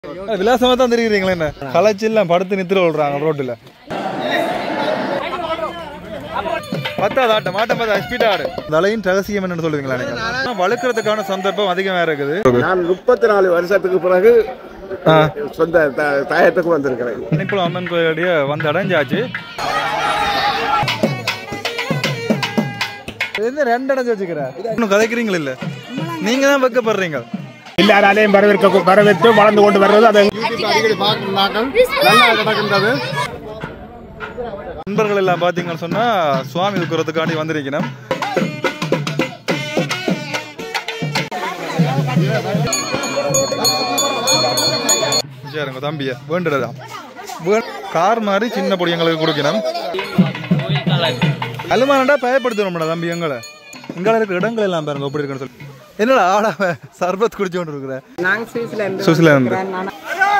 விலாசமா தான் தெரியுறீங்களா என்ன களைச்சு எல்லாம் படுத்து நித்திர விடுறாங்க ரோட்டுல பத்தாவது ஆட்டம் ஆட்டம் பார்த்தா ஸ்பீட் ஆடு தலையின் ரகசியம் என்னன்னு சொல்லுவீங்களா நீங்க வளர்க்கறதுக்கான சந்தர்ப்பம் அதிகமா இருக்குது நான் முப்பத்தி நாலு வருஷத்துக்கு பிறகு ஆ. சொந்த த- தாயத்துக்கு வந்திருக்கிறேன் இப்போ அம்மன் கோயிலுடைய வந்து அடைஞ்சாச்சு என்ன ரெண்டு அடைஞ்சு வச்சுக்கிற இன்னும் கதைக்கிறீங்களா இல்ல நீங்க தான் வைக்கப்படுறீங்க எல்லாராலையும் வரவேற்க வரவேற்று வளர்ந்து கொண்டு வர்றது அதை அடிக்கடி பார்க்கிறார்கள் நல்லா கிடக்கின்றது நண்பர்கள் எல்லாம் பாத்தீங்கன்னு சொன்னா சுவாமி இருக்கிறதுக்காண்டி வந்திருக்கணும் சரிங்க தம்பிய வேண்டுறதா கார் மாதிரி சின்ன பொடி எங்களுக்கு கொடுக்கணும் அலுமானண்டா பயப்படுத்தணும்டா தம்பி எங்களை இங்கே இருக்கிற இடங்கள் எல்லாம் பாருங்க எப்படி இருக்குன்னு சொல்லி என்னடா ஆடாம சர்பத் குடிச்சு கொண்டு இருக்கிற நாங்க சுவிஸ்ல இருந்து சுவிட்சர்லாந்து நானா-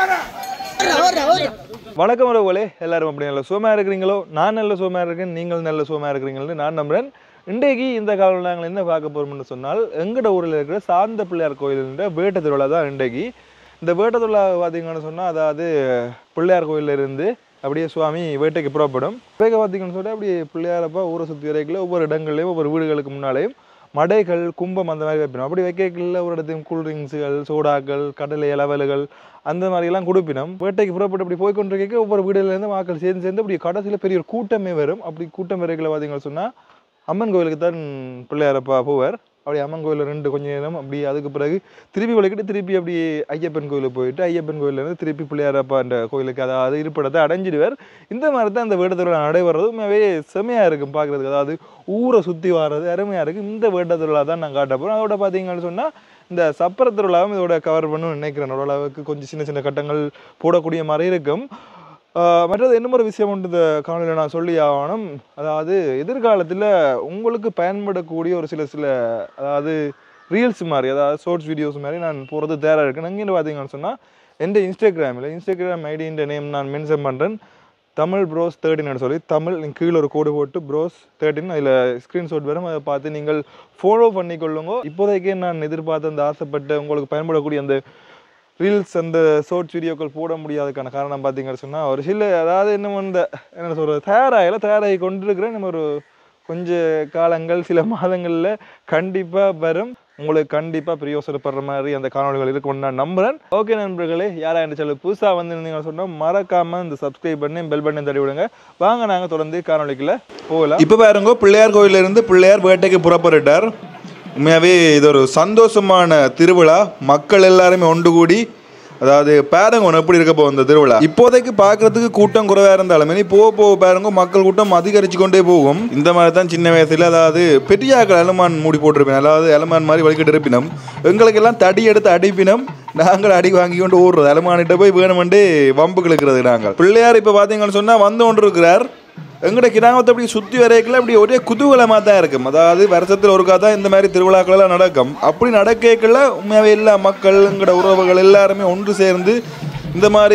வணக்கம் உறவுகளே எல்லாரும் அப்படி நல்ல சுகமா இருக்கிறீங்களோ நான் நல்ல சுகமா இருக்கேன் நீங்கள் நல்ல சுகமா இருக்கிறீங்கன்னு நான் நம்புறேன் இன்றைக்கு இந்த காலம் நாங்கள் என்ன பார்க்க போறோம்னு சொன்னால் எங்கட ஊரில் இருக்கிற சாந்த பிள்ளையார் கோயிலுன்ற வேட்ட திருவிழா தான் இன்றைக்கு இந்த வேட்ட திருவிழா பார்த்தீங்கன்னு சொன்னால் அதாவது பிள்ளையார் கோயில்ல இருந்து அப்படியே சுவாமி வேட்டைக்கு புறப்படும் வேக பார்த்தீங்கன்னு சொன்னால் அப்படியே பிள்ளையாரப்பா ஊரை சுற்றி வரைக்கல ஒவ்வொரு இடங்கள்லையும் ஒவ்வொரு வீடுகளுக்கு முன்னாலேயும் மடைகள் கும்பம் அந்த மாதிரி வைப்பினோம் அப்படி வைக்கல ஒரு இடத்தையும் கூல்ட்ரிங்க்ஸுகள் சோடாக்கள் கடலை இலவல்கள் அந்த மாதிரி எல்லாம் கொடுப்பினோம் வேட்டைக்கு புறப்பட்டு அப்படி போய் கொண்டிருக்க ஒவ்வொரு வீடுல இருந்து மக்கள் சேர்ந்து சேர்ந்து அப்படி கடைசியில் பெரிய ஒரு கூட்டமே வரும் அப்படி கூட்டம் வரைக்கல பார்த்தீங்கன்னு சொன்னா அம்மன் கோயிலுக்கு தான் பிள்ளையாரப்பா போவார் அப்படி அம்மன் கோயிலில் ரெண்டு கொஞ்ச நேரம் அப்படி அதுக்கு பிறகு திருப்பி விளக்கிட்டு திருப்பி அப்படி ஐயப்பன் கோயிலுக்கு போயிட்டு ஐயப்பன் கோயில்ல இருந்து திருப்பி பிள்ளையாரப்பா அந்த கோயிலுக்கு அதாவது இருப்பிடத்தை அடைஞ்சிடுவார் இந்த மாதிரி தான் இந்த வேட்டத்திருவிழா நடைபெறது உண்மையாவே செமையா இருக்கும் பார்க்கறதுக்கு அதாவது ஊரை சுற்றி வர்றது அருமையா இருக்கு இந்த வேட்ட திருவிழா தான் நான் காட்ட போறேன் அதோட பார்த்தீங்கன்னு சொன்னா இந்த சப்பர திருவிழாவும் இதோட கவர் பண்ணணும்னு நினைக்கிறேன் ஓரளவுக்கு கொஞ்சம் சின்ன சின்ன கட்டங்கள் போடக்கூடிய மாதிரி இருக்கும் ஆஹ் மற்றது இன்னும் ஒரு விஷயம் உண்டு இந்த காணொலியில் நான் சொல்லி ஆகணும் அதாவது எதிர்காலத்தில் உங்களுக்கு பயன்படக்கூடிய ஒரு சில சில அதாவது ரீல்ஸ் மாதிரி அதாவது ஷார்ட்ஸ் வீடியோஸ் மாதிரி நான் போகிறது தயாராக இருக்கேன் அங்கே பார்த்தீங்கன்னு சொன்னால் எந்த இன்ஸ்டாகிராமில் இன்ஸ்டாகிராம் ஐடின்ற நேம் நான் மென்ஷன் பண்ணுறேன் தமிழ் ப்ரோஸ் தேர்ட்டின்னு சொல்லி தமிழ் நீங்க கீழே ஒரு கோடு போட்டு ப்ரோஸ் தேர்ட்டின் அதில் ஸ்க்ரீன்ஷாட் வரும் அதை பார்த்து நீங்கள் ஃபாலோ பண்ணிக்கொள்ளுங்க இப்போதைக்கே நான் எதிர்பார்த்த அந்த ஆசைப்பட்ட உங்களுக்கு பயன்படக்கூடிய அந்த ரீல்ஸ் அந்த ஷார்ட்ஸ் வீடியோக்கள் போட முடியாததுக்கான காரணம் பார்த்தீங்கன்னு சொன்னால் ஒரு சில அதாவது இன்னும் இந்த என்ன சொல்கிறது தயாராகல தயாராகி கொண்டிருக்கிறேன் நம்ம ஒரு கொஞ்ச காலங்கள் சில மாதங்களில் கண்டிப்பாக வரும் உங்களுக்கு கண்டிப்பாக பிரயோசனப்படுற மாதிரி அந்த காணொலிகள் இருக்கும்னு நான் நம்புறேன் ஓகே நண்பர்களே யாரா என்று சொல்லி புதுசாக வந்திருந்தீங்கன்னு சொன்னால் மறக்காமல் இந்த சப்ஸ்கிரைப் பண்ணி பெல் பட்டன் தட்டி விடுங்க வாங்க நாங்கள் தொடர்ந்து காணொலிக்குள்ள போகலாம் இப்போ பாருங்க பிள்ளையார் கோயில்ல இருந்து பிள்ளையார் வேட்டைக்கு புறப்பட்டுட்டார் உண்மையாகவே இது ஒரு சந்தோஷமான திருவிழா மக்கள் எல்லாருமே ஒன்று கூடி அதாவது பேரங்க எப்படி இருக்க போகுது இந்த திருவிழா இப்போதைக்கு பார்க்கறதுக்கு கூட்டம் குறைவா இருந்தாலுமே நீ போக போக பாருங்க மக்கள் கூட்டம் அதிகரிச்சு கொண்டே போகும் இந்த மாதிரி தான் சின்ன வயசுல அதாவது பெரியாக்கள் எலமான் மூடி போட்டிருப்பேன் அதாவது எலமான் மாதிரி வலிக்கிட்டு இருப்பினம் எங்களுக்கெல்லாம் தடி எடுத்து அடிப்பினம் நாங்கள் அடி வாங்கி கொண்டு ஓடுறது எலமானிட்ட போய் வேணுமெண்டே வம்பு கிழக்கிறது நாங்கள் பிள்ளையார் இப்போ பார்த்தீங்கன்னு சொன்னால் வந்து கொண்டு இருக்கிறார் எங்கட கிராமத்தை அப்படி சுற்றி வரைக்கல அப்படி ஒரே குதூகலமாக தான் இருக்கும் அதாவது வருஷத்தில் ஒருக்கா தான் இந்த மாதிரி திருவிழாக்கள் எல்லாம் நடக்கும் அப்படி நடக்கல உண்மையாகவே எல்லா மக்கள் எங்கட உறவுகள் எல்லாருமே ஒன்று சேர்ந்து இந்த மாதிரி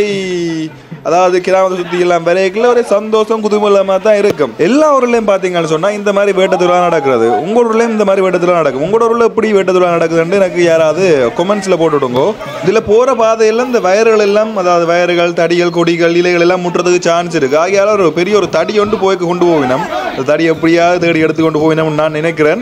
அதாவது கிராமத்தை சுற்றி எல்லாம் வரைக்கல ஒரே சந்தோஷம் குதூகலமாக தான் இருக்கும் எல்லா ஊர்லேயும் பார்த்தீங்கன்னு சொன்னால் இந்த மாதிரி வேட்ட திருவிழா நடக்கிறது உங்கள் ஊர்லேயும் இந்த மாதிரி வேட்ட திருவிழா நடக்கும் உங்களோட ஊரில் எப்படி வேட்ட திருவிழா நடக்குதுன்னு எனக்கு யாராவது கொமெண்ட்ஸில் போட்டு விடுங்க இதில் போகிற பாதையெல்லாம் இந்த வயர்கள் எல்லாம் அதாவது வயர்கள் தடிகள் கொடிகள் இலைகள் எல்லாம் முட்டுறதுக்கு சான்ஸ் இருக்கு ஆகையால ஒரு பெரிய ஒரு தடி ஒன்று போய் கொண்டு போவினோம் அந்த தடி எப்படியாவது தேடி எடுத்து கொண்டு போவினோம்னு நான் நினைக்கிறேன்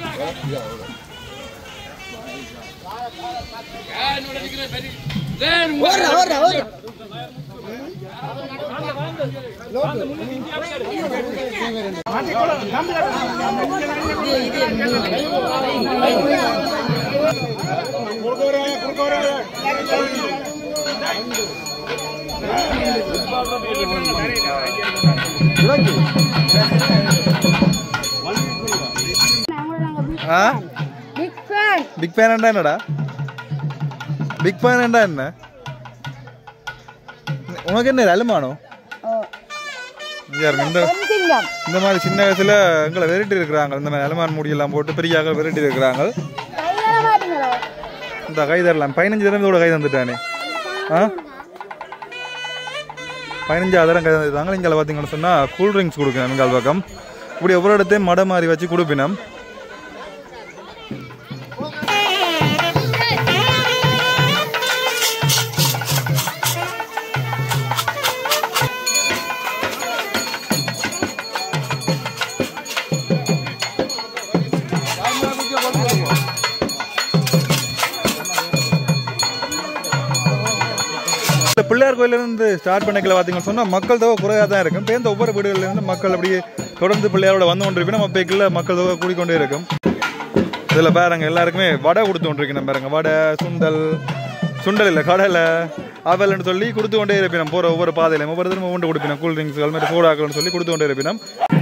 ஆ பிக் ஃபேன் பிக் ஃபேன் என்னடா பிக் ஃபேன் என்ன உனக்கு என்ன அலுமானோ இங்க இருங்க, இந்த சிங்கம் இந்த மாதிரி சின்ன வயசுல எங்களை விரட்டி இருக்கிறாங்க இந்த மாதிரி அலுமான் முடியெல்லாம் போட்டு பெரியாக விரட்டி இருக்கிறாங்க கையால மாட்டீங்களா இந்த கை தரலாம் பதினஞ்சு தடவை இதோட கை தந்துட்டானே ஆ பதினஞ்சாவது தரம் கை தந்துட்டாங்க இங்கே பார்த்தீங்கன்னு சொன்னால் கூல் ட்ரிங்க்ஸ் கொடுக்கணும் எங்கள் பக்கம் இப்படி ஒவ்வொரு இடத்தையும் மடை மாதிரி வச்சு கொடுப்பினோம் இந்த பிள்ளையார் கோயிலிருந்து ஸ்டார்ட் பண்ணிக்கல பார்த்தீங்கன்னு சொன்னால் மக்கள் தொகை குறையாக தான் இருக்கும் இப்போ இந்த ஒவ்வொரு வீடுகளிலிருந்து மக்கள் அப்படியே தொடர்ந்து பிள்ளையாரோட வந்து கொண்டிருப்பினா அப்பைக்குள்ள மக்கள் தொகை கூடிக்கொண்டே இருக்கும் இதில் பாருங்க எல்லாருக்குமே வடை கொடுத்து கொண்டிருக்கணும் பாருங்க வடை சுண்டல் சுண்டல் இல்லை கடலை அவல்னு சொல்லி கொடுத்து கொண்டே இருப்பினோம் போகிற ஒவ்வொரு பாதையிலும் ஒவ்வொரு திரும்ப ஒன்று கொடுப்பினோம் கூல் ட்ரிங்க்ஸ் அது மாதிரி சோடாக்கள்னு சொல்லி கொடுத்து கொண்டே இருப்பினோம்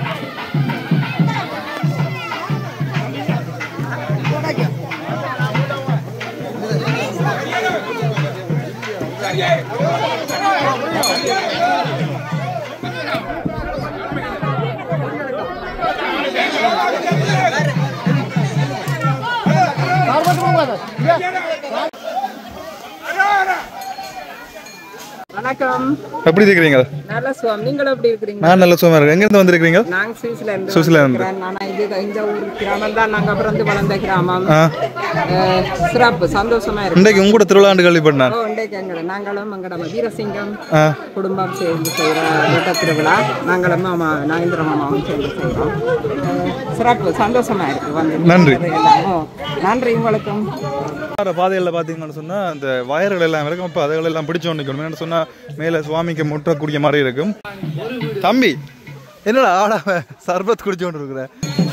வணக்கம் எப்படி இருக்கிறீங்க நல்ல சுவாமி நீங்களும் எப்படி இருக்கிறீங்க நான் நல்ல சும்மா இருக்கேன் எங்கேருந்து வந்திருக்கிறீங்க நாங்க சுவிஸ்ல இருந்து சுவிஸ்லாந்து. வந்திருக்கிறோம். ஆனா இது இந்த ஊர் கிராமம் தான் நாங்க பிறந்து வளர்ந்த கிராமம் ஆ அஹ், சிறப்பு சந்தோஷமா இருக்கு இன்றைக்கு உங்களோட திருவிழாண்டு கேள்விப்பட்டேன் ஓ, இன்றைக்கு எங்கட நாங்களும் எங்கட வீரசிங்கம் ஆ குடும்பம் சேர்ந்து செய்கிற வீட்ட திருவிழா நாங்களும் மாமா நாகேந்திர மாமாவும் சேர்ந்து செய்கிறோம் அஹ், சிறப்பு சந்தோஷமா இருக்கு வந்து நன்றி. எல்லாம். ஓ, நன்றி உங்களுக்கும் வர பாதைகளில் பார்த்தீங்கன்னு சொன்னால் அந்த வயர்கள் எல்லாம் இருக்கும் இப்போ அதுகள் எல்லாம் பிடிச்சோன்னு நிற்கணும் என்னென்னு சொன்னால் மேலே சுவாமிக்கு முட்டக்கூடிய மாதிரி இருக்கும் தம்பி என்னடா ஆடாம சர்பத் குடிச்சோண்டு இருக்கிற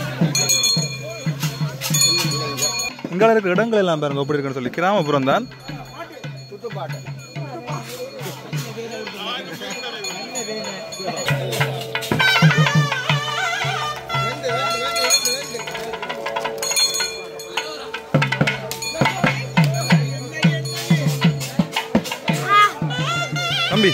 இங்கால இருக்கிற இடங்கள் எல்லாம் பாருங்க எப்படி இருக்குன்னு சொல்லி கிராமப்புறம் தான் தம்பி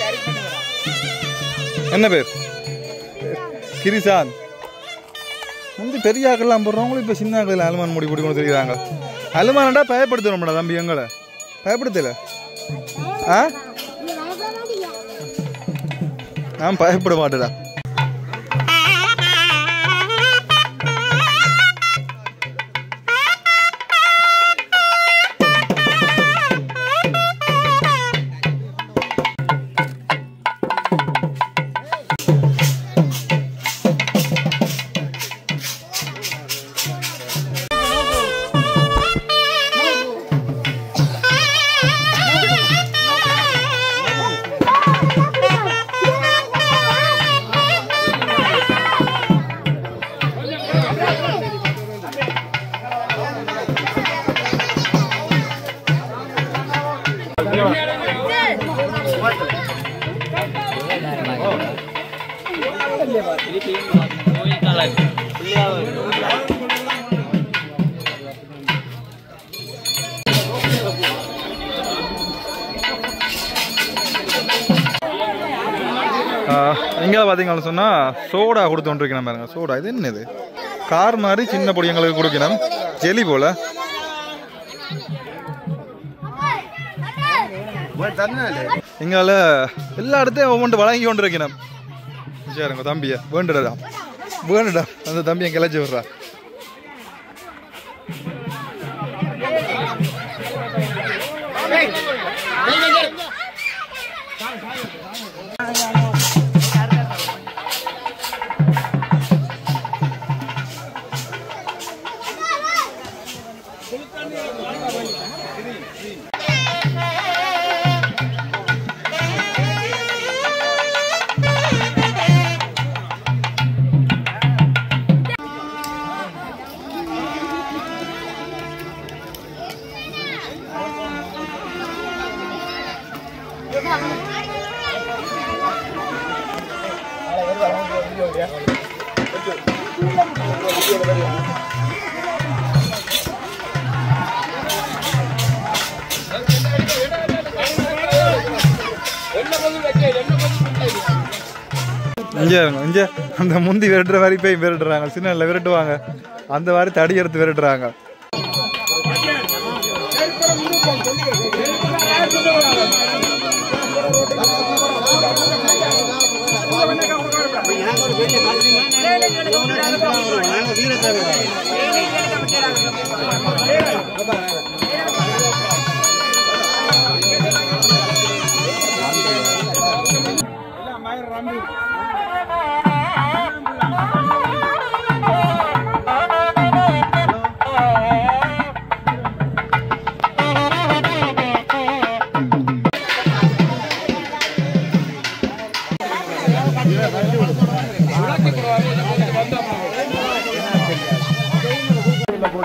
என்ன பேர் கிரிசான் முந்தி பெரிய ஆக்கெல்லாம் போடுறவங்களும் இப்போ சின்ன ஆக்கள் அலுமான் முடி பிடி கொண்டு தெரியுறாங்க அலுமானடா பயப்படுத்துறோம்டா தம்பி எங்களை பயப்படுத்தல ஆ நான் பயப்பட மாட்டேடா இங்கே பார்த்தீங்கன்னு சொன்னால் சோடா கொடுத்துருக்கணும் பாருங்க சோடா இது என்னது கார் மாதிரி சின்ன பொடி எங்களுக்கு கொடுக்கணும் ஜெலி போல எங்கால எல்லா இடத்தையும் ஒவ்வொன்று வழங்கி கொண்டு இருக்கணும் சரிங்க தம்பியா வேண்டுடா வேண்டுடா அந்த தம்பியை கிளச்சி விடுறா இங்கே இருங்க இங்கே அந்த முந்தி விரட்டுற மாதிரி போய் விரட்டுறாங்க சின்ன இல்லை விரட்டுவாங்க அந்த மாதிரி தடி எடுத்து விரட்டுறாங்க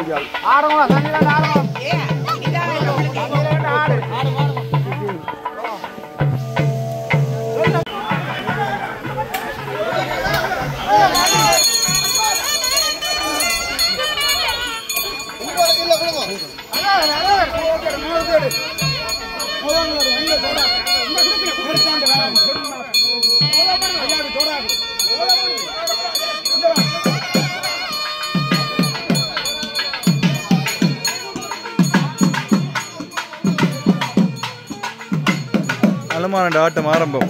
நலமான ஆட்டம் ஆரம்பம்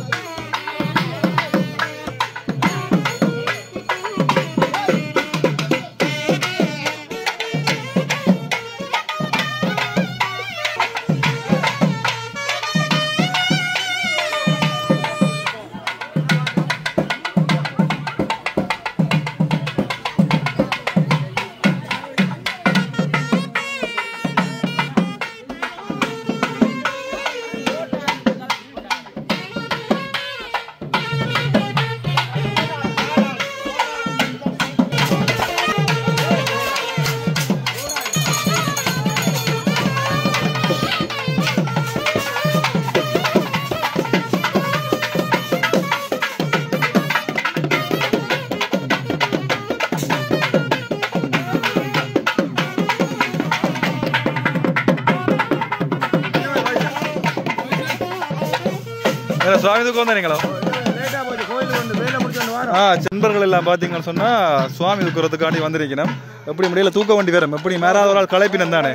சுவாமி தூக்கம் வந்தீங்களா ஆ சென்பர்கள் எல்லாம் பார்த்தீங்கன்னு சொன்னா சுவாமி தூக்குறதுக்காண்டி வந்திருக்கணும் எப்படி முடியல தூக்க வண்டி வரும் எப்படி மேலாத ஒரு ஆள் களைப்பினம் தானே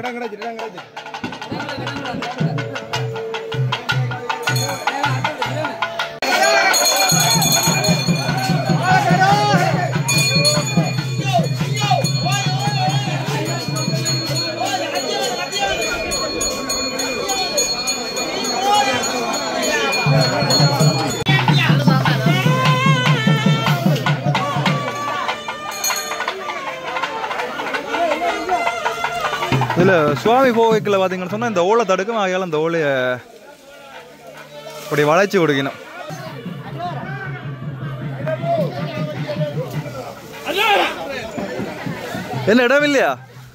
இதுல சுவாமி கோவைக்குள்ள பாத்தீங்கன்னு சொன்னா இந்த ஓலை தடுக்கும் ஆகையால இந்த ஓலைய அப்படி வளைச்சு கொடுக்கணும் என்ன இடம் இல்லையா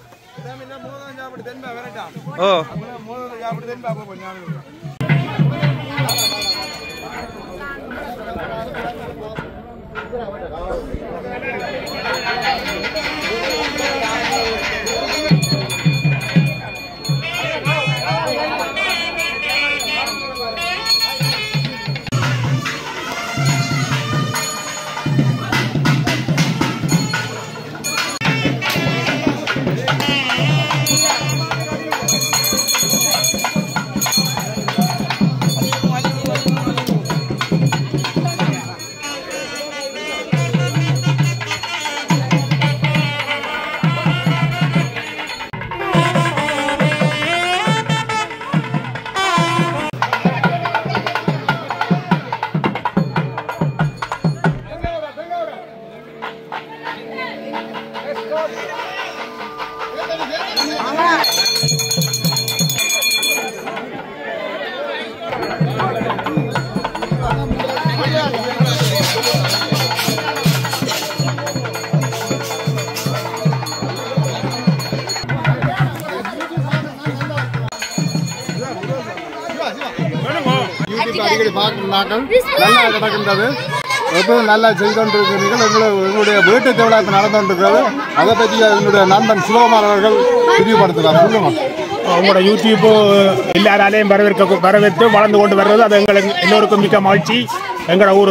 ஓ யூடியூப் அடிக்கடி பார்க்கும் நாட்கள் நல்லா கிடக்கின்றது எப்பவும் நல்லா செய்து கொண்டிருக்கிறீர்கள் எங்களை எங்களுடைய வீட்டு திருவிழா இப்போ நடந்து கொண்டிருக்கிறது அதை பற்றி என்னுடைய நண்பன் சிவகுமார் அவர்கள் விரிவுபடுத்துகிறார் சொல்லுங்க உங்களோட யூடியூப் எல்லாராலையும் வரவேற்க வரவேற்று வளர்ந்து கொண்டு வர்றது அது எங்களுக்கு எல்லோருக்கும் மிக்க மகிழ்ச்சி எங்களோட ஊர்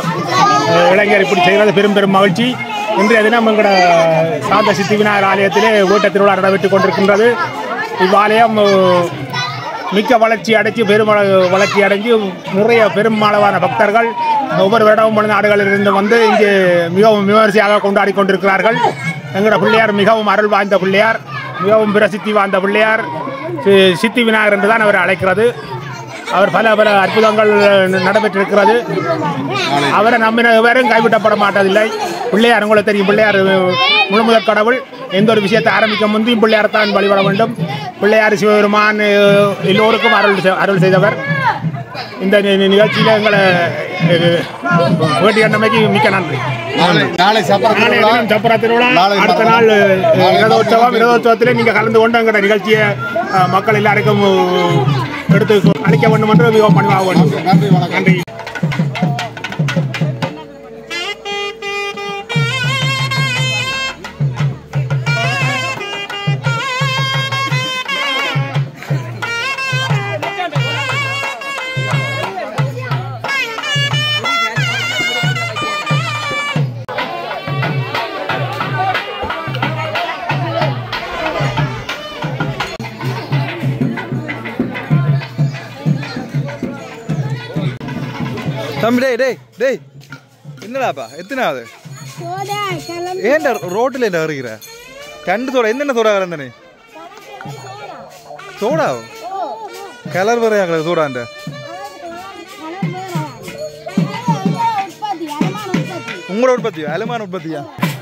அஹ், இளைஞர் இப்படி செய்வது பெரும் பெரும் மகிழ்ச்சி இன்றைய தினம் எங்களோட சாந்த சித்தி விநாயகர் ஆலயத்திலே வீட்ட திருவிழா நடைபெற்றுக் கொண்டிருக்கின்றது இவ்வாலயம் அஹ், மிக்க வளர்ச்சி அடைஞ்சு பெரும் வள- வளர்ச்சி அடைஞ்சு நிறைய பெருமளவான பக்தர்கள் ஒவ்வொரு வருடமும் வெளிநாடுகளிலிருந்து வந்து இங்கு மிகவும் விமரிசையாக கொண்டாடி கொண்டிருக்கிறார்கள் எங்களோட பிள்ளையார் மிகவும் அருள் வாய்ந்த பிள்ளையார் மிகவும் பிரசித்தி வாய்ந்த பிள்ளையார் சி- சித்தி விநாயகர் என்று தான் அவர் அழைக்கிறது அவர் பல பல அற்புதங்கள் நடைபெற்றிருக்கிறது அவரை நம்பின எவரும் கைவிட்டப்பட மாட்டதில்லை பிள்ளையார் உங்களுக்கு தெரியும் பிள்ளையார் முழுமுதற் கடவுள் எந்த ஒரு விஷயத்தை ஆரம்பிக்க முந்தையும் பிள்ளையார் தான் வழிபட வேண்டும் பிள்ளையார் சிவபெருமான் அஹ், எல்லோருக்கும் அருள் செ- அருள் செய்தவர் இந்த நி- நி- நிகழ்ச்சியில் எங்களை வேட்டி அண்ணமைக்கு மிக்க நன்றி நாளை நாளை சப்பர நாளை திருவிழா தினம் சப்பரா திருவிழா நாளை அடுத்த மறுநாள். நாள் அஹ், நாளை ரதோற்சவம் மறுநாள். ரதோற்சவத்திலே நீங்க கலந்து கொண்டு எங்களோட நிகழ்ச்சியை அஹ், மக்கள் எல்லாருக்கும் அஹ், எடுத்து அளிக்க வேண்டும் என்று மிகவும் பணிவாக வேண்டும் நன்றி வணக்கம் நன்றி தம்பி டேய் டேய் டேய் என்னடாப்பா எத்தனாவது சோடா கிளம்பி ஏன்டா ரோட்டில் என்ன இருக்கிற ரெண்டு சோடா என்னென்ன சோடா கலந்தனே சோடா கலர் வரையாங்களே சோடாண்ட உற்பத்தி அனுமான உற்பத்தி உங்களோட உற்பத்தியா அலுமான உற்பத்தியா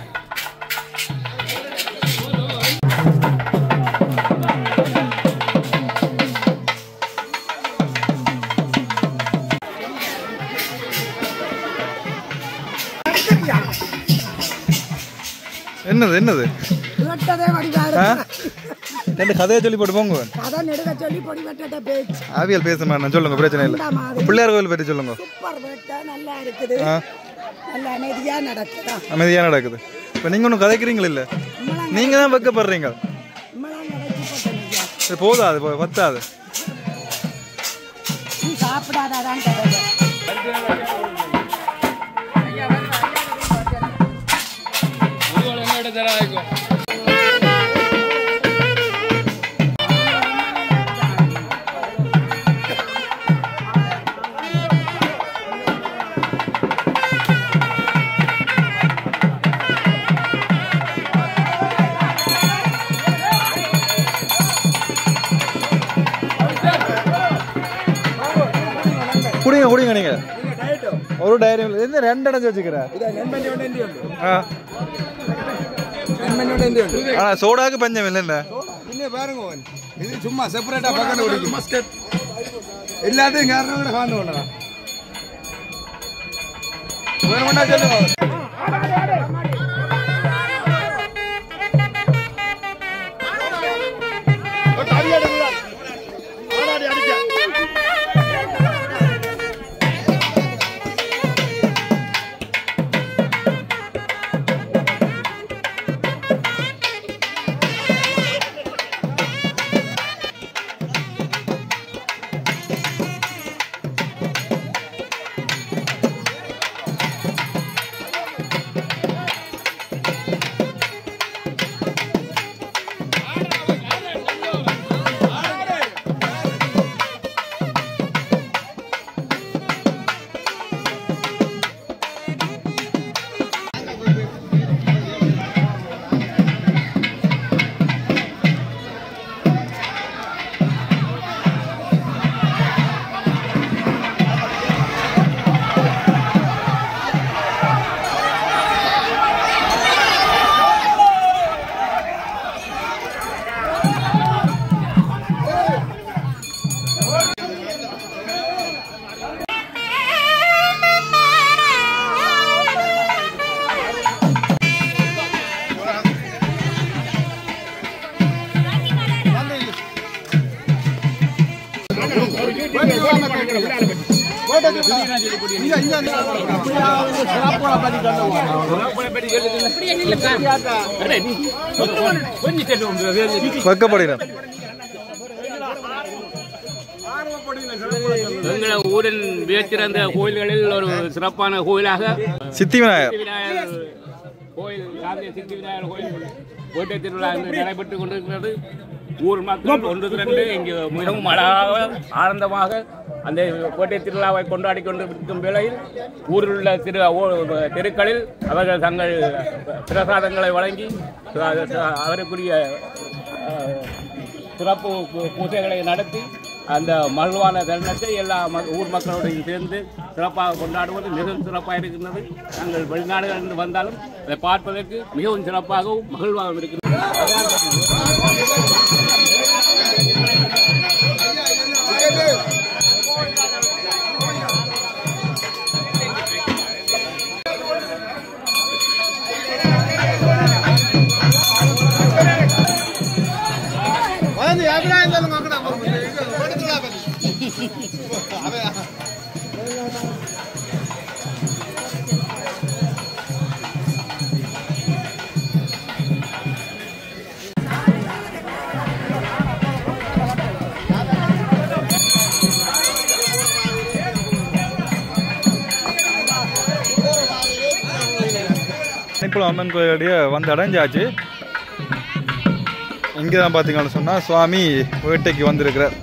என்னது என்னது வெட்டதே வடிவாரு ஆ? ரெண்டு கதையை சொல்லி போட்டு போங்க அதான் நெடுக சொல்லி பொடி வெட்டத பேச்சு ஆவியல் பேச மாட்டேன் சொல்லுங்க பிரச்சனை இல்லை பிள்ளையார் கோயில் பற்றி சொல்லுங்க சூப்பர் வெட்ட நல்லா இருக்குது ஆ நல்ல அமைதியா நடக்குதா அமைதியாக நடக்குது இப்போ நீங்கள் ஒன்றும் கதைக்கிறீங்களா இல்லை நீங்கள் தான் வைக்கப்படுறீங்க நம்மளாம் நடத்தி போட்டோம் இது போதா அது போ- பத்தாது நீ சாப்பிடாதான் கதை குடிங்க குடிங்க நீங்க ஒரு டைரி என்ன ரெண்டு அடைஞ்சு வச்சுக்கிற ஆ. ஆனா சோடாக்கு பஞ்சம் இல்லைல்ல പിന്നെ പാരുங்க ഇത് ചുമ്മാ സെപ്പറേറ്റ് പക്കത്ത് കുടിക്കും എല്ലാத்தையும் കാരണം കൂടെ കാണുന്നു കൊണ്ടാ വേണമെന്നാ ചെല്ലുമോ வைக்கப்படுகிறேன் எங்களை ஊரின் மிகச்சிறந்த கோயில்களில் ஒரு சிறப்பான கோயிலாக சித்தி விநாயகர் சித்தி விநாயகர் கோயில் காந்திய சித்தி விநாயகர் கோயில் கோட்டை திருவிழா இன்று நடைபெற்றுக் கொண்டிருக்கிறது ஊர் மக்கள் ஒன்று திரண்டு இங்கு மிகவும் அழகாக ஆனந்தமாக அந்த கோட்டை திருவிழாவை கொண்டாடி கொண்டிருக்கும் வேளையில் ஊரில் உள்ள திரு ஓ- தெருக்களில் அவர்கள் தங்கள் பிரசாதங்களை வழங்கி அவருக்குரிய அஹ், சிறப்பு பூ- பூஜைகளை நடத்தி அந்த மகிழ்வான தருணத்தை எல்லா ம- ஊர் மக்களோடையும் சேர்ந்து சிறப்பாக கொண்டாடுவது மிகவும் சிறப்பாக இருக்கின்றது நாங்கள் வெளிநாடுகளிலிருந்து வந்தாலும் அதை பார்ப்பதற்கு மிகவும் சிறப்பாகவும் மகிழ்வாகவும் இருக்கின்றது இப்போ அம்மன் கோயிலுடைய வந்து அடைஞ்சாச்சு இங்கே தான் பார்த்தீங்கன்னு சொன்னால் சுவாமி வேட்டைக்கு வந்திருக்கிறார்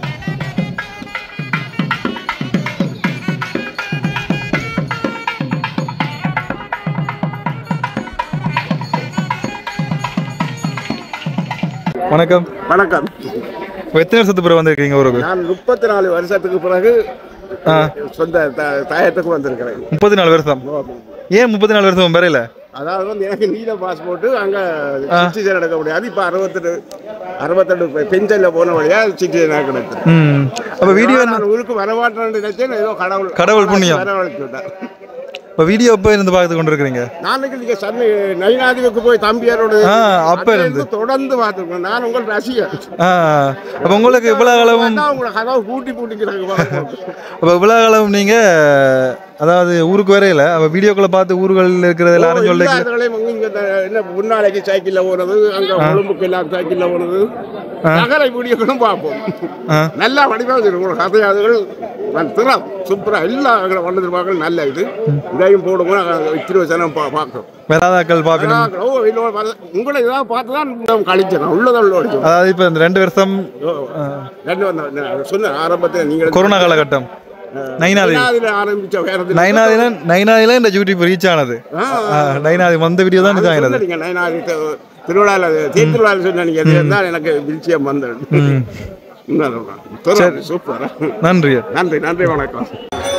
வணக்கம் வணக்கம் இப்போ எத்தனை வருஷத்துக்கு பிறகு வந்திருக்கீங்க ஊருக்கு நான் முப்பத்தி நாலு வருஷத்துக்கு பிறகு ஆ சொந்த த- தாயத்துக்கு வந்திருக்கிறேன் முப்பத்தி நாலு வருஷம் ஏன் முப்பத்தி நாலு வருஷம் வரையில அதாவது வந்து எனக்கு நீல பாஸ்போர்ட் அங்க சிட்டிசன் எடுக்க முடியாது இப்ப அறுபத்தெட்டு அறுபத்தெட்டு பெஞ்சல்ல போன வழியா சிட்டிசன் கிடைத்தது ம் அப்போ வீடியோ நான் ஊருக்கு வரமாட்டேன்னு நினைச்சேன் ஏதோ கடவுள் கடவுள் புண்ணியம். வரவழைச்சு விட்டார் இப்போ வீடியோ எப்போ இருந்து பார்த்து கொண்டு இருக்கிறீங்க நாளைக்கு நீங்க சன்னு நயினாதிவுக்கு போய் தம்பியாரோட ஆ, அப்ப அதுல இருந்து. தொடர்ந்து பார்த்துருக்கேன் நான் உங்கள் ரசிகர் ஆ அப்போ உங்களுக்கு இவ்வளோ காலமும் அதான் உங்களை கதவை பூட்டி பூட்டிக்கிறாங்க அப்போ இவ்வளோ காலம் நீங்கள் அதாவது ஊருக்கு வரையில அப்போ வீடியோக்களை பார்த்து ஊர்களில் இருக்கிறது எல்லாரும் சொல்ல இல்லாதவர்களையும் இங்க இந்த என்ன முன்னாளைக்கு சைக்கிள்ல போனது அங்க உடம்புக்கு எல்லாம் சைக்கிள்ல போனது நகரை வீடியோக்களும் பார்ப்போம் ஆ. நல்லா வடிவாக இருக்கும் கதையாதுகள் திறம் சூப்பரா எல்லா வளர்ந்துருப்பாங்க நல்ல இது இதையும் போடுவோம் இத்திரி வச்சனம் பார்க்கணும் வராதாக்கள் பார்க்கணும் ஓ இன்னொரு வர- உங்களை இதான் பார்த்து தான் இந்த கழிச்சேன் உள்ளதை உள்ள அடிச்சோம் அதாவது இப்போ இந்த ரெண்டு வருஷம் ரெண்டு வந்த சொன்ன ஆரம்பத்தில் நீங்கள் கொரோனா காலகட்டம் நைனாதி நைனாதில ஆரம்பிச்ச வேற நைனாதில நைனாதில இந்த யூடியூப் ரீச் ஆனது ஆ, நைனாதி வந்த வீடியோ தான் இது ஆனது சொன்னீங்க நைனாதி திருவிழாவில் தேர் திருவிழாவில் சொன்னீங்க இது தான் எனக்கு நிச்சயம் வந்தது ம் சூப்பர் நன்றி நன்றி நன்றி வணக்கம்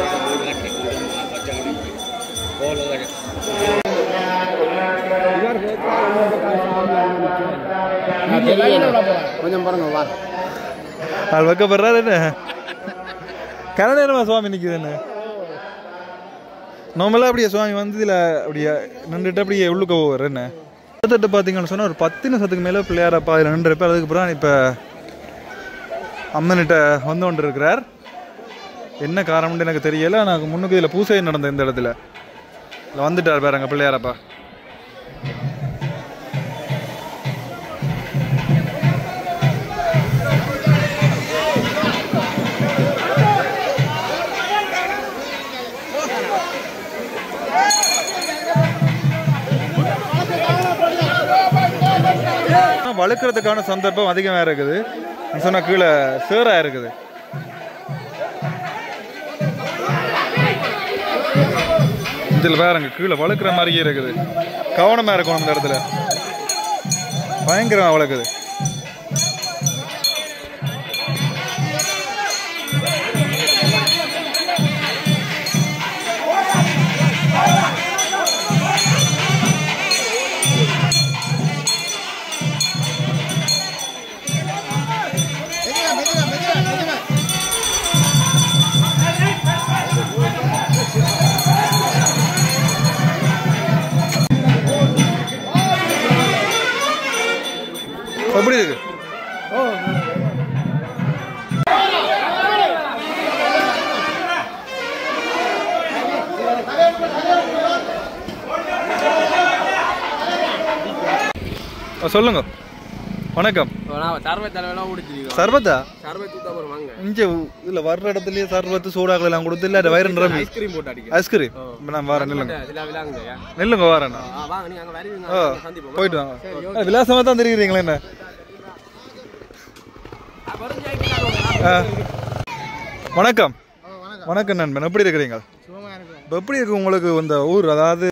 கொஞ்சம் பாருங்க வா ஆள் வைக்கப்படுறாரு என்ன கன நேரமா சுவாமி நிக்குது என்ன நார்மலாக அப்படியே சுவாமி வந்து இதில் அப்படியே நின்றுட்டு அப்படியே உள்ளுக்க போவார் என்ன கிட்டத்தட்ட பார்த்தீங்கன்னு சொன்னால் ஒரு பத்து நிமிஷத்துக்கு மேலே பிள்ளையாரப்பா அதில் நின்றுருப்பார் அதுக்கப்புறம் இப்போ அம்மன்கிட்ட வந்து கொண்டு இருக்கிறார் என்ன காரணம்னு எனக்கு தெரியல எனக்கு முன்னுக்கு இதில் பூசை நடந்த இந்த இடத்துல இதில் வந்துட்டார் பாருங்க பிள்ளையாரப்பா ஆனா, வழுக்கிறதுக்கான சந்தர்ப்பம் அதிகமாக இருக்குது சொன்ன கீழே சேராக இருக்குது இதில் பாருங்க கீழே வழுக்கிற மாதிரியே இருக்குது கவனமாக இருக்கணும் இந்த இடத்துல பயங்கரமாக வளர்க்குது எப்படி இருக்கு ஆ, சொல்லுங்க வணக்கம் சர்வை தலைவெல்லாம் குடிச்சிருக்கோம் சர்பத்தா சர்வை தூத்தா போகிறோம் வாங்க இங்க இதுல வர்ற இடத்துலயே சர்பத்து சூடாக்கள் எல்லாம் கொடுத்து இல்ல வயிறு நிரம்பி ஐஸ்கிரீம் போட்டு அடிக்க ஐஸ்கிரீம் இப்ப நான் வரேன் நில்லுங்க சில விளாங்குங்க நில்லுங்க வரேன் நான். ஆ, வாங்க நீங்க அங்க வருவீங்க ஓ அங்க சந்திப்போம் போயிட்டு வாங்க ஆ, விலாசமா தான் தெரியுறீங்களா என்ன ஆ. வணக்கம் வணக்கம் நண்பன் எப்படி இருக்கிறீங்க இப்ப எப்படி இருக்கு உங்களுக்கு இந்த ஊர் அதாவது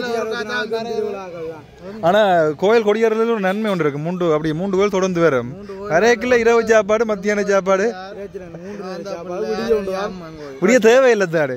ஆனா கோயில் கொடியேறதுல ஒரு நன்மை ஒன்று இருக்கு மூன்று அப்படி மூன்று கோயில் தொடர்ந்து வரும் அரைக்கில்ல இரவு சாப்பாடு மத்தியான சாப்பாடு விடிய தேவையில்லை தாடு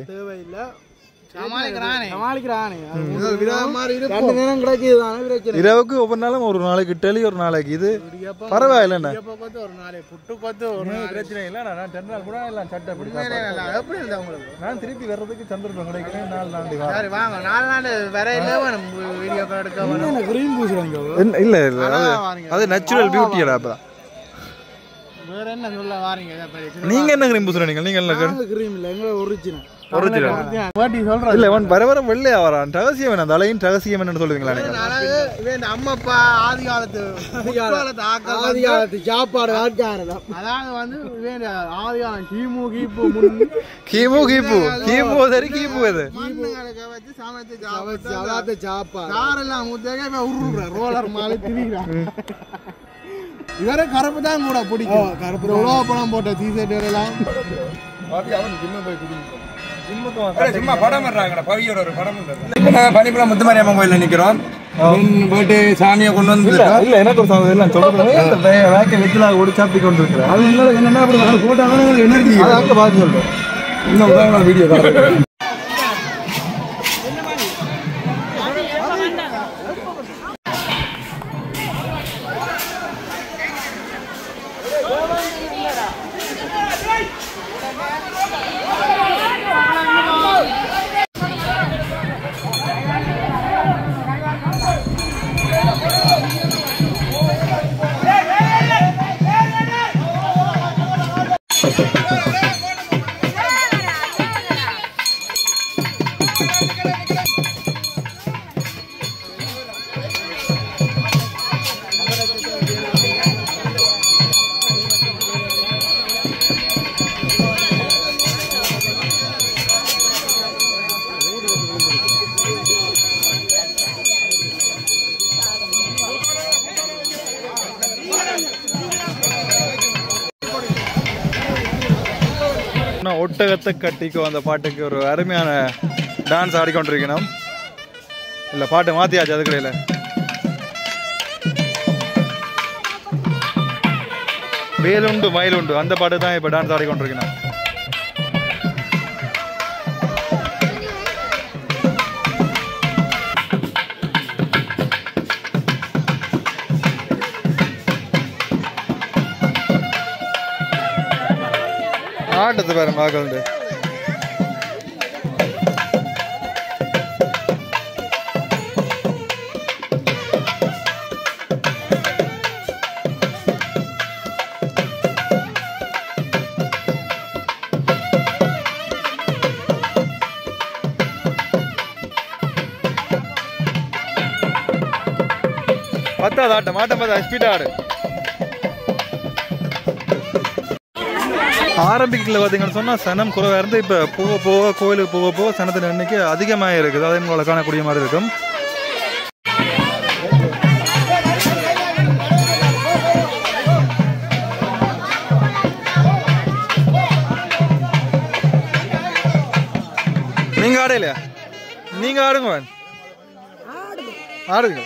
இரவுக்கு ஒவ்வொரு நாளும் ஒரு நாளைக்கு டெலி ஒரு நாளைக்கு இது பரவாயில்ல என்ன பிரச்சனை இல்லை நான் ரெண்டு நாள் கூட எல்லாம் சட்டை அப்படி சாப்பாடு. நான் திருப்பி வர்றதுக்கு சந்தர்ப்பம் கிடைக்கிறேன் நாலு நாள் வாங்க நாலு நாள் வரையில வேணும் வீடியோ எடுக்க வேணும் இல்ல இல்ல அது- அது நேச்சுரல் பியூட்டியடா அப்ப வேற என்ன சொல்ல வாரீங்க இதை பத்தி? நீங்க என்ன கிரீம் பூசுறீங்க நீங்க என்ன நாங்க cream இல்ல, எங்களை original. Original. வாட்டி சொல்றேன். இல்ல இவன் வர வர வெள்ளையா வரான் ரகசியம் என்ன தலையின் ரகசியம் என்னன்னு சொல்லுவீங்களா நீங்க அழகு, இவன் இந்த அம்மா அப்பா ஆதி காலத்து முற்காலத்து ஆட்கள் வந்து- சாப்பாடு ஆட்காரதான் அதாவது வந்து இவன் இந்த ஆதி காலம் கிமு கிபு முன் கீமு கீப்பு கீமு சரி கீப்பு இது மண்ணுங்களுக்கு வச்சு சமைச்சு சாப்பிட்டு அதாவது சாப்பாடு காரெல்லாம் ஊத்தாக்க இவன் உருவுற ரோலர் மாதிரி திரிகிறான் இவரே கருப்பு தான் கூட பிடிக்கும் கருப்பு உலக பணம் போட்ட டிஷர்ட் எல்லாம் சும்மா படம் வர்றாங்கடா பவியோட ஒரு படம் பனிப்புல முத்துமாரியம்மன் கோயில்ல நிக்கிறோம் போயிட்டு சாமியை கொண்டு வந்து இல்ல எனக்கு ஒரு சந்தேகம் இல்ல சொல்றது வேக்க வெத்திலா ஓடி சாப்பி கொண்டு இருக்கிறேன் அது என்ன என்னன்னா அப்படி போட்டாங்க எனர்ஜி அது அங்க பார்த்து சொல்றேன் இன்னும் உதாரணம் வீடியோ தான் நான் ஒட்டகத்தை கட்டிக்கோ அந்த பாட்டுக்கு ஒரு அருமையான டான்ஸ் ஆடிக்கொண்டிருக்கணும் இல்ல பாட்டு மாத்தியாச்சு அது கிடையில வேலுண்டு மயிலுண்டு அந்த பாட்டு தான் இப்ப டான்ஸ் ஆடிக்கொண்டிருக்கணும் ஆட்டத்தை பாருங்க ஆகலுண்டு பத்தாவது ஆட்டம் ஆட்டம் பார்த்தா ஸ்பீட் ஆடு ஆரம்பிக்கல பார்த்தீங்கன்னு சொன்னால் சனம் குறைவாக இருந்து இப்போ போக போக கோயிலுக்கு போக போக சனத்தின் எண்ணிக்கை அதிகமாக இருக்குது அதே உங்களை காணக்கூடிய மாதிரி இருக்கும் நீங்க ஆடையிலையா நீங்க ஆடுங்க வான். ஆடுங்க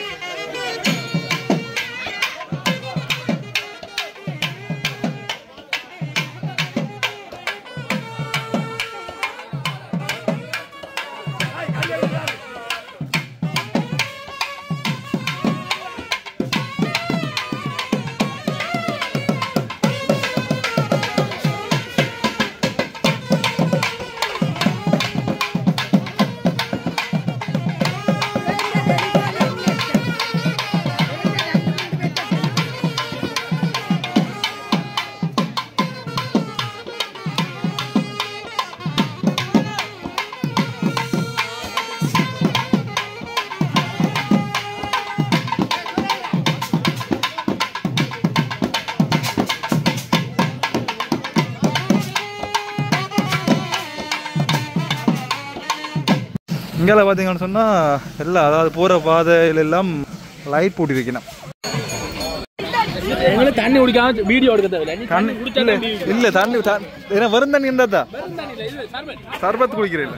இங்கே பார்த்தீங்கன்னு சொன்னால் எல்லாம் அதாவது போகிற பாதையில எல்லாம் லைட் போட்டு வைக்கணும் எங்களுக்கு தண்ணி குடிக்காம வீடியோ எடுக்க தேவையில்ல தண்ணி இல்ல இல்ல தண்ணி த- ஏன்னா வெறும் தண்ணி இருந்தா தான் சர்பத் குடிக்கிறேன்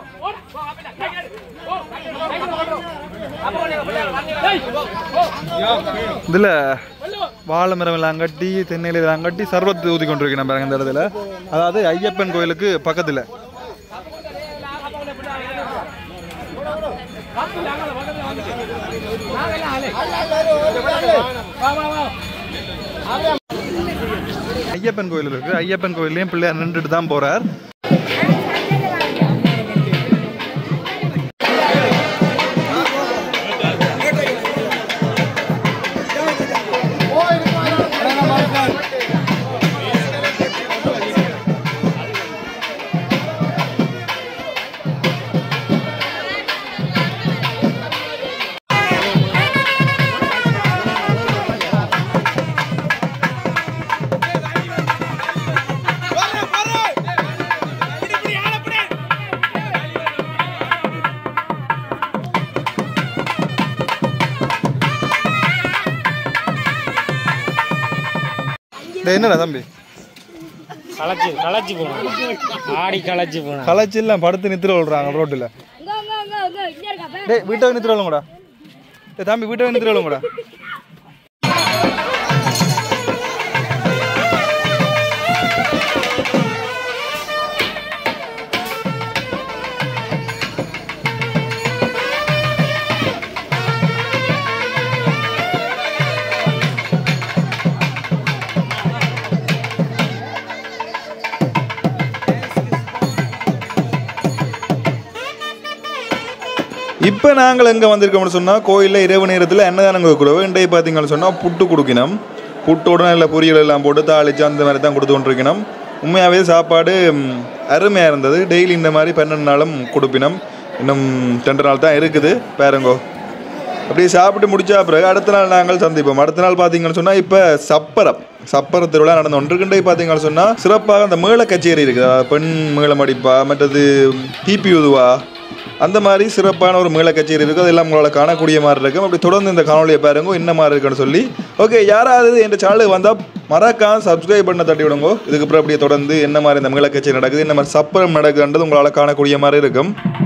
இதுல வாழை மரம் எல்லாம் கட்டி தென்னையில எல்லாம் கட்டி சர்பத் ஊதி கொண்டிருக்கு நம்ம இந்த இடத்துல அதாவது ஐயப்பன் கோயிலுக்கு பக்கத்துல ஐயப்பன் கோயில் இருக்கு ஐயப்பன் கோயிலையும் பிள்ளையார் நின்றுட்டு தான் போறார் டேய், என்னடா தம்பி களைச்சி களைச்சி போகணும் ஆடி களைச்சி போகணும் களைச்சி எல்லாம் படுத்து நித்திர விழுறாங்க ரோட்டில் டேய் வீட்டை நித்திர விழுங்கடா டேய் தம்பி வீட்டை நித்திர விழுங்கடா இப்போ நாங்கள் எங்கே வந்திருக்கோம்னு சொன்னால் கோயிலில் இரவு நேரத்தில் என்னதானங்க கொடுக்குறோம் இன்றைய பார்த்தீங்கன்னு சொன்னால் புட்டு கொடுக்கணும் புட்டோட நல்ல பொரியல் எல்லாம் போட்டு தாளிச்சு அந்த மாதிரி தான் கொடுத்து கொண்டிருக்கணும் உண்மையாகவே சாப்பாடு ம், அருமையாக இருந்தது டெய்லி இந்த மாதிரி பன்னெண்டு நாளும் கொடுப்பினோம் இன்னும் ரெண்டு நாள் தான் இருக்குது பாருங்கோ அப்படியே சாப்பிட்டு முடிச்சா பிறகு அடுத்த நாள் நாங்கள் சந்திப்போம் அடுத்த நாள் பார்த்தீங்கன்னு சொன்னால் இப்போ சப்பரம் சப்பர திருவிழா நடந்து ஒன்றுகிண்டே பார்த்தீங்கன்னு சொன்னால் சிறப்பாக அந்த மேள கச்சேரி இருக்குது அதாவது பெண் மேளம் அடிப்பா மற்றது டிபி உதுவா அந்த மாதிரி சிறப்பான ஒரு மேள கச்சேரி இருக்குது அதெல்லாம் உங்களால் காணக்கூடிய மாதிரி இருக்கும் அப்படி தொடர்ந்து இந்த காணொலியை பாருங்க என்ன மாதிரி இருக்குன்னு சொல்லி ஓகே யாராவது என் சேனலுக்கு வந்தால் மறக்காம சப்ஸ்கிரைப் பண்ண தட்டி விடுங்க இதுக்கப்புறம் அப்படியே தொடர்ந்து என்ன மாதிரி இந்த மேள கச்சேரி நடக்குது என்ன மாதிரி சப்பரம் நடக்குதுன்றது உங்களால் காணக்கூடிய மாதிரி இருக்கும்